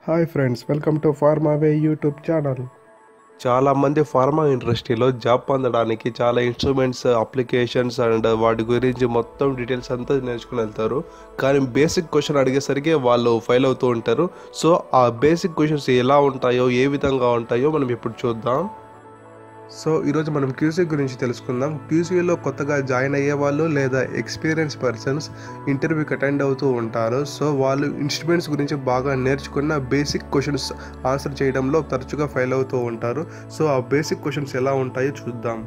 hi friends welcome to pharma way YouTube channel చాలా మంది pharma ఇండస్ట్రీలో జాబ్ పొందడానికి చాలా ఇన్స్ట్రుమెంట్స్ అప్లికేషన్స్ అండ్ వాటి గురించి మొత్తం డీటెయిల్స్ అంతా నేర్చుకుని వెళ్తారు కానీ బేసిక్ క్వశ్చన్ అడిగేసరికి వాళ్ళు ఫెయిల్ అవుతూ ఉంటారు సో ఆ బేసిక్ క్వశ్చన్స్ ఎలా ఉంటాయో ఏ విధంగా ఉంటాయో మనం ఇప్పుడు చూద్దాం సో ఈరోజు మనం క్యూసీ గురించి తెలుసుకుందాం క్యూసీలో కొత్తగా జాయిన్ అయ్యే వాళ్ళు లేదా ఎక్స్పీరియన్స్ పర్సన్స్ ఇంటర్వ్యూకి అటెండ్ అవుతూ ఉంటారు సో వాళ్ళు ఇన్స్ట్రుమెంట్స్ గురించి బాగా నేర్చుకున్న బేసిక్ క్వశ్చన్స్ ఆన్సర్ చేయడంలో తరచుగా ఫెయిల్ అవుతూ ఉంటారు సో ఆ బేసిక్ క్వశ్చన్స్ ఎలా ఉంటాయో చూద్దాం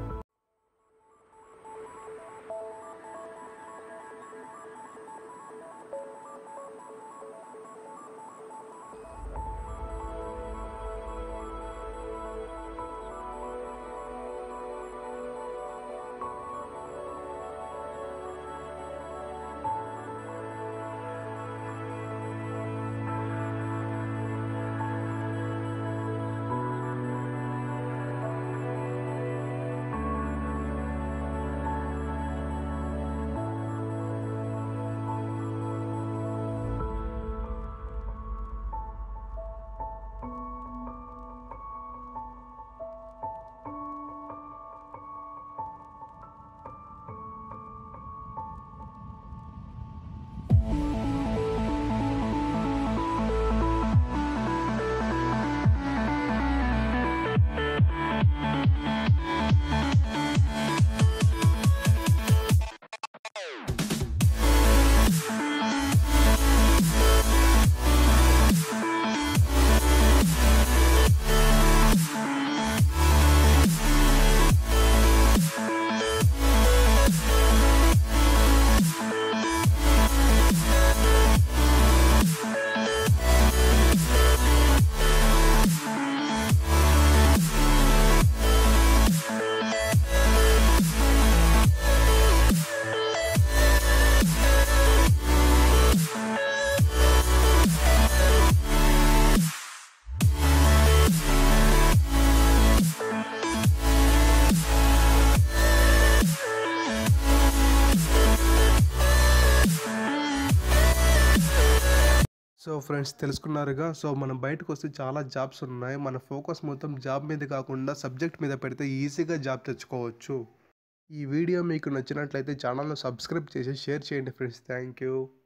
సో ఫ్రెండ్స్ తెలుసుకున్నారుగా సో మనం బయటకు వస్తే చాలా జాబ్స్ ఉన్నాయి మన ఫోకస్ మొత్తం జాబ్ మీద కాకుండా సబ్జెక్ట్ మీద పెడితే ఈజీగా జాబ్ తెచ్చుకోవచ్చు ఈ వీడియో మీకు నచ్చినట్లయితే ఛానల్ను సబ్స్క్రైబ్ చేసి షేర్ చేయండి ఫ్రెండ్స్ థ్యాంక్ యూ